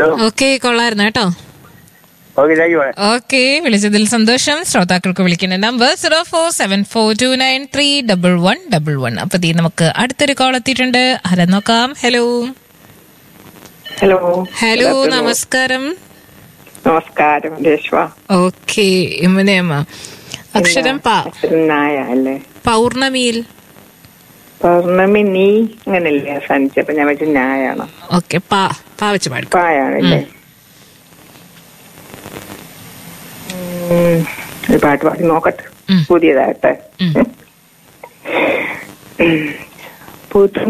Okay കൊള്ളായിരുന്നു കേട്ടോ okay thank you okay വിളിച്ചതിൽ സന്തോഷം ശ്രോതാക്കൾക്ക് വിളിക്കുന്ന number zero four seven four two nine three double one double one അപ്പൊ ദീ നമുക്ക് അടുത്തൊരു കോൾ എത്തിയിട്ടുണ്ട് ആരെ നോക്കാം ഹലോ ഹലോ ഹലോ നമസ്കാരം നമസ്കാരം രേഷ്വ ഓക്കെ ഇമ്മനെയമ്മ അക്ഷരം പ നായ അല്ലേ പൗർണമിയിൽ പൗർണമി നീ അങ്ങനല്ലേ അവസാനിച്ചപ്പോ ഞാൻ വെച്ച ഞായാണോ ഓക്കെ പാ പാ വെച്ച് പാടും പായാണല്ലേ ഉം, ഒരു പാട്ട് പാടി നോക്കട്ടെ ഉം. പുതിയതായിട്ട് ഉം. പുതു